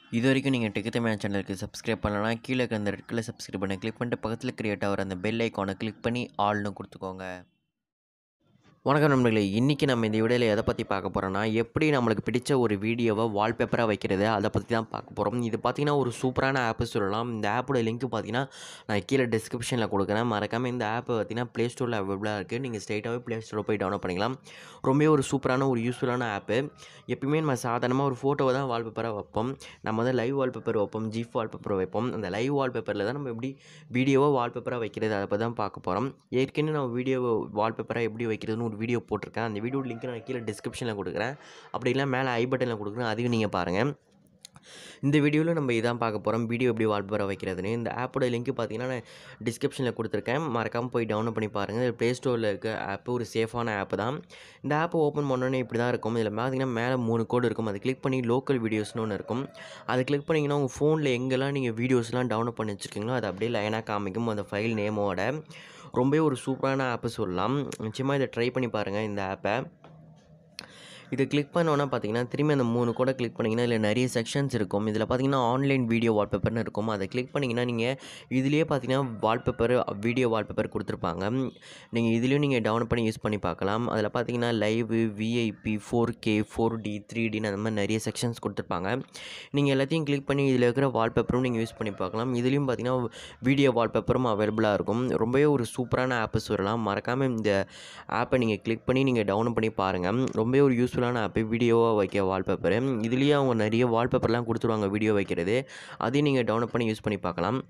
இது வரைக்கும் நீங்கள் டெக்கு மேன் சேனலுக்கு சப்ஸ்கிரைப் பண்ணலன்னா கீழே இருக்க அந்த ரெட் கலர் சப்ஸ்கிரைப் பண்ண கிளிக் பண்ணிட்டு பக்கத்தில் கிரியேட் ஆகிற அந்த பெல் ஐக்கானை கிளிக் பண்ணி ஆல்னு கொடுத்துக்கோங்க வணக்கம் நண்பர்களே இன்றைக்கி நம்ம இந்த வீடியோவில் எதை பற்றி பார்க்க போகிறோன்னா எப்படி நம்மளுக்கு பிடிச்ச ஒரு வீடியோவை வால்பேப்பராக வைக்கிறது அதை பற்றி தான் பார்க்க போகிறோம் இது பார்த்திங்கன்னா ஒரு சூப்பரான ஆப்பு சொல்லலாம் இந்த ஆப்போட லிங்க் பார்த்தீங்கன்னா நான் கீழே டிஸ்கிரிப்ஷனில் கொடுக்குறேன் மறக்காமல் இந்த ஆப்பை பார்த்தீங்கன்னா ப்ளே ஸ்டோரில் அவைலபிளாக இருக்குது நீங்கள் ஸ்ட்ரெயிட்டாகவே ப்ளே ஸ்டோரில் போய் டவுன்லோட் பண்ணிக்கலாம் ரொம்பவே ஒரு சூப்பரான ஒரு யூஸ்ஃபுல்லான ஆப்பு எப்பயுமே நம்ம சாதாரணமாக ஒரு ஃபோட்டோவை தான் வால்பேப்பராக வைப்போம் நம்ம வந்து லைவ் வால்பேப்பர் வைப்போம் ஜிஃப் வால்பேப்பர் வைப்போம் அந்த லைவ் வால்பேப்பரில் தான் நம்ம எப்படி வீடியோவை வால்பேப்பராக வைக்கிறது அதை பற்றி தான் பார்க்க போகிறோம் ஏற்கனவே நம்ம வீடியோவை வால்பேப்பராக எப்படி வைக்கிறதுன்னு ஒரு வீடியோ போட்டிருக்கேன் அந்த வீடியோ லிங்க் நான் கீழே டிஸ்கிரிப்ஷனில் கொடுக்குறேன் அப்படி இல்லை மேலே ஐ பட்டனில் கொடுக்குறேன் அதையும் நீங்கள் பாருங்கள் இந்த வீடியோவில் நம்ம இதான் பார்க்க போகிறோம் வீடியோ எப்படி வால்பேப்பராக வைக்கிறதுன்னு இந்த ஆப்போட லிங்க் பார்த்தீங்கன்னா நான் டிஸ்கிரிப்ஷனில் கொடுத்துருக்கேன் மறக்காமல் போய் டவுன்லோட் பண்ணி பாருங்கள் இது ப்ளே ஸ்டோரில் இருக்க ஆப்பு ஒரு சேஃபான ஆப்பு தான் இந்த ஆப்பை ஓப்பன் பண்ணோன்னே இப்படி தான் இருக்கும் இதில் பார்த்தீங்கன்னா மேலே மூணு கோடு இருக்கும் அதை கிளிக் பண்ணி லோக்கல் வீடியோஸ்னு ஒன்று இருக்கும் அதை கிளிக் பண்ணிங்கன்னா உங்கள் ஃபோனில் எங்கெல்லாம் நீங்கள் வீடியோஸ்லாம் டவுன்லோட் பண்ணி வச்சுருக்கீங்களோ அதை அப்படியே லைனாக காமிக்கும் அந்த ஃபைல் நேமோட ரொம்பவே ஒரு சூப்பரான ஆப்பு சொல்லலாம் நிச்சயமாக இதை ட்ரை பண்ணி பாருங்கள் இந்த ஆப்பை இதை கிளிக் பண்ணோன்னா பார்த்தீங்கன்னா திரும்பி அந்த மூணு கூட கிளிக் பண்ணிங்கன்னா இதில் நிறைய செக்ஷன்ஸ் இருக்கும் இதில் பார்த்தீங்கன்னா ஆன்லைன் வீடியோ வால்பேப்பர்னு இருக்கும் அதை கிளிக் பண்ணிங்கன்னா நீங்கள் இதுலேயே பார்த்தீங்கன்னா வால்பேப்பர் வீடியோ வால்பேப்பர் கொடுத்துருப்பாங்க நீங்கள் இதுலேயும் நீங்கள் டவுன்லோட் பண்ணி யூஸ் பண்ணி பார்க்கலாம் அதில் பார்த்தீங்கன்னா live VIP four K four D three டின்னு அந்த மாதிரி நிறைய செக்ஷன்ஸ் கொடுத்துருப்பாங்க நீங்கள் எல்லாத்தையும் கிளிக் பண்ணி இதில் இருக்கிற வால்பேப்பரும் நீங்கள் யூஸ் பண்ணி பார்க்கலாம் இதுலேயும் பார்த்தீங்கன்னா வீடியோ வால்பேப்பரும் அவைலபிளாக இருக்கும் ரொம்பவே ஒரு சூப்பரான ஆப்பு சொல்லலாம் மறக்காமல் இந்த ஆப்பை நீங்கள் கிளிக் பண்ணி நீங்கள் டவுன்லோட் பண்ணி பாருங்கள் ரொம்பவே ஒரு யூஸ்ஃபுல்லான ஆப்பு வீடியோவாக வைக்க வால்பேப்பரு இதுலேயே அவங்க நிறைய வால்பேப்பர்லாம் கொடுத்துருவாங்க வீடியோ வைக்கிறது அதையும் நீங்கள் டவுன்லோட் பண்ணி யூஸ் பண்ணி பார்க்கலாம்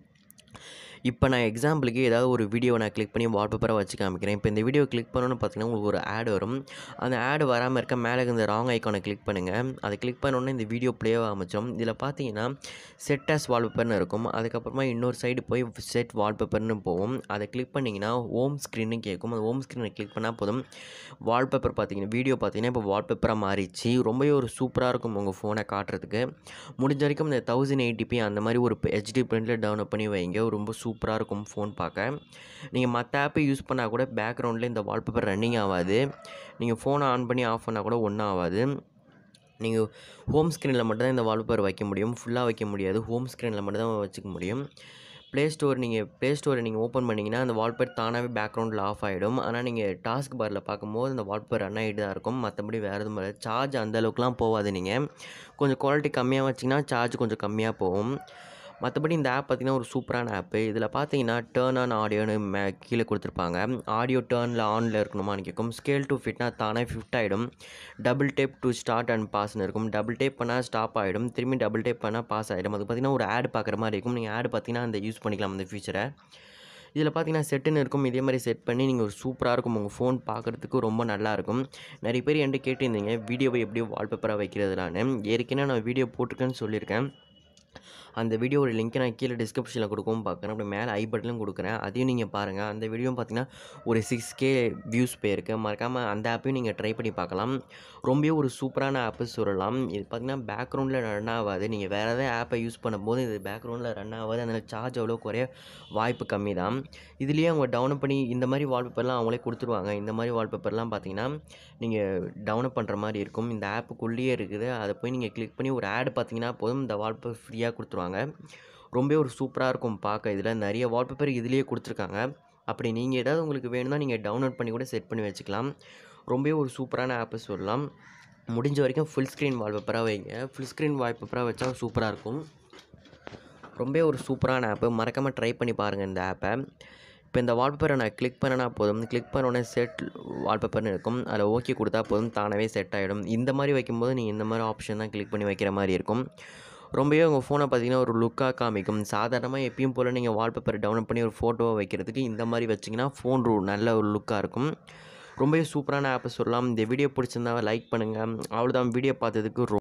இப்போ நான் எக்ஸாம்பிளுக்கு ஏதாவது ஒரு வீடியோவை நான் கிளிக் பண்ணி வால்பேப்பராக வச்சு காமிக்கிறேன் இப்போ இந்த வீடியோ கிளிக் பண்ணணும்னு பார்த்தீங்கன்னா உங்களுக்கு ஒரு ஆட் வரும் அந்த ஆடு வராமல் இருக்க மேலே இந்த ராங் ஐக்கானை கிளிக் பண்ணுங்கள் அதை கிளிக் பண்ணோன்னே இந்த வீடியோ ப்ளேவை அமைச்சோம் இதில் பார்த்தீங்கன்னா செட் ஆஸ் வால்பேப்பர்னு இருக்கும் அதுக்கப்புறமா இன்னொரு சைடு போய் செட் வால்பேப்பர்னு போகும் அதை கிளிக் பண்ணிங்கன்னா ஹோம் ஸ்க்ரீன்னு கேட்கும் அந்த ஹோம் ஸ்க்ரீனை கிளிக் பண்ணால் போதும் வால்பேப்பர் பார்த்தீங்கன்னா வீடியோ பார்த்தீங்கன்னா இப்போ வால்பேப்பராக மாறிச்சு ரொம்பவே ஒரு சூப்பராக இருக்கும் உங்கள் ஃபோனை காட்டுறதுக்கு முடிஞ்ச வரைக்கும் இந்த தௌசண்ட் எயிட்டிபி அந்த மாதிரி ஒரு ஹெச்டி பிரிண்டில் டவுன்லோட் பண்ணி வைங்க ரொம்ப சூப்பராக இருக்கும் ஃபோன் பார்க்க நீங்கள் மற்ற ஆப்பை யூஸ் பண்ணால் கூட பேக்ரவுண்டில் இந்த வால்பேப்பர் ரன்னிங் ஆகாது நீங்கள் ஃபோனை ஆன் பண்ணி ஆஃப் பண்ணால் கூட ஒன்றும் ஆகாது நீங்கள் ஹோம் ஸ்க்ரீனில் மட்டும்தான் இந்த வால்பேப்பர் வைக்க முடியும் ஃபுல்லாக வைக்க முடியாது ஹோம் ஸ்க்ரீனில் மட்டும்தான் வச்சுக்க முடியும் ப்ளே ஸ்டோர் நீங்கள் ப்ளே ஸ்டோரை நீங்கள் ஓப்பன் பண்ணிங்கன்னா அந்த வால்பேப்பர் தானாகவே பேக்ரவுண்டில் ஆஃப் ஆகிடும் ஆனால் நீங்கள் டாஸ்க் பாரில் பார்க்கும்போது அந்த வால்பேப்பர் ரன் ஆகிட்டு தான் இருக்கும் மற்றபடி வேறு எதுவும் இல்லை சார்ஜ் அந்தளவுக்குலாம் போகாது நீங்கள் கொஞ்சம் குவாலிட்டி கம்மியாக வச்சிங்கன்னா சார்ஜ் கொஞ்சம் கம்மியாக போகும் மற்றபடி இந்த ஆப் பார்த்திங்கன்னா ஒரு சூப்பரான ஆப்பு இதில் பார்த்தீங்கன்னா டேர்ன் ஆன் ஆடியோன்னு மே கீழே கொடுத்துருப்பாங்க ஆடியோ டேர்னில் ஆனில் இருக்கணுமான்னு கேட்கும் ஸ்கேல் டு ஃபிட்னா தானே ஃபிட் ஆகிடும் double tap to start and பாஸ்னு இருக்கும் டபுள் டேப் பண்ணால் ஸ்டாப் ஆகிடும் திரும்பி டபுள் டேப் பண்ணால் பாஸ் ஆகிடும் அது பார்த்திங்கன்னா ஒரு ஆட் பார்க்குற மாதிரி இருக்கும் நீங்கள் ஆட் பார்த்தீங்கன்னா அந்த யூஸ் பண்ணிக்கலாம் அந்த ஃபீச்சரை இதில் பார்த்தீங்கன்னா செட்டுன்னு இருக்கும் இதே மாதிரி செட் பண்ணி நீங்கள் ஒரு சூப்பராக இருக்கும் உங்கள் ஃபோன் பார்க்குறதுக்கு ரொம்ப நல்லாயிருக்கும் நிறைய பேர் என்கிட்ட கேட்டிருந்தீங்க வீடியோவை எப்படி வால்பேப்பராக வைக்கிறதுலான்னு ஏற்கனவே நான் வீடியோ போட்டிருக்கேன்னு சொல்லியிருக்கேன் அந்த வீடியோவோட லிங்க்கை நான் கீழே டிஸ்கிரிப்ஷனில் கொடுக்கவும் பார்க்குறேன் அப்படி மேலே ஐ பட்டனும் கொடுக்குறேன் அதையும் நீங்கள் பாருங்கள் அந்த வீடியோ பார்த்தீங்கன்னா ஒரு சிக்ஸ் கே வியூஸ் போயிருக்கு மறக்காமல் அந்த ஆப்பையும் நீங்கள் ட்ரை பண்ணி பார்க்கலாம் ரொம்பவே ஒரு சூப்பரான ஆப்பு சொல்லலாம் இது பார்த்தீங்கன்னா பேக்ரவுண்டில் ரன் ஆகாது நீங்கள் வேறு ஏதாவது ஆப்பை யூஸ் பண்ணும்போது இது பேக்ரவுண்டில் ரன் ஆகாது அதனால் சார்ஜ் அவ்வளோ குறைய வாய்ப்பு கம்மி தான் இதுலேயே அவங்க டவுன்லோட் பண்ணி இந்த மாதிரி வால்பேப்பர்லாம் அவங்களே கொடுத்துருவாங்க இந்த மாதிரி வால்பேப்பர்லாம் பார்த்தீங்கன்னா நீங்கள் டவுன்லோட் பண்ணுற மாதிரி இருக்கும் இந்த ஆப்புக்குள்ளேயே இருக்குது அதை போய் நீங்கள் கிளிக் பண்ணி ஒரு ஆட் பார்த்தீங்கன்னா போதும் இந்த வால்பேப்பர் ஃப்ரீயாக கொடுத்துருவாங்க ரொம்ப ஒரு சூப்பராக இருக்கும் பார்க்க இதில் நிறைய வால்பேப்பர் இதுலேயே கொடுத்துருக்காங்க அப்படி நீங்கள் ஏதாவது உங்களுக்கு வேணும்னா நீங்கள் டவுன்லோட் பண்ணி கூட செட் பண்ணி வச்சுக்கலாம் ரொம்பவே ஒரு சூப்பரான ஆப்பு சொல்லலாம் முடிஞ்ச வரைக்கும் ஃபுல் ஸ்க்ரீன் வால்பேப்பராக வைங்க ஃபுல் ஸ்க்ரீன் வால்பேப்பராக வச்சா சூப்பராக இருக்கும் ரொம்ப ஒரு சூப்பரான ஆப்பு மறக்காமல் ட்ரை பண்ணி பாருங்கள் இந்த ஆப்பை இப்போ இந்த வால்பேப்பரை நான் கிளிக் பண்ணனா போதும் கிளிக் பண்ணோடனே செட் வால்பேப்பர்னு இருக்கும் அதில் ஓகே கொடுத்தா போதும் தானாகவே செட் ஆகிடும் இந்த மாதிரி வைக்கும்போது நீங்கள் இந்த மாதிரி ஆப்ஷன் தான் கிளிக் பண்ணி வைக்கிற மாதிரி இருக்கும் ரொம்பவே உங்கள் ஃபோனை பார்த்தீங்கன்னா ஒரு லுக்காக காமிக்கும் சாதாரணமாக எப்பயும் போல் நீங்கள் வால்பேப்பர் டவுன்லோட் பண்ணி ஒரு ஃபோட்டோவை வைக்கிறதுக்கு இந்த மாதிரி வச்சிங்கன்னா ஃபோன் நல்ல ஒரு லுக்காக இருக்கும் ரொம்பவே சூப்பரான ஆப்பை சொல்லலாம் இந்த வீடியோ பிடிச்சிருந்தா லைக் பண்ணுங்கள் அவ்வளோதான் வீடியோ பார்த்ததுக்கு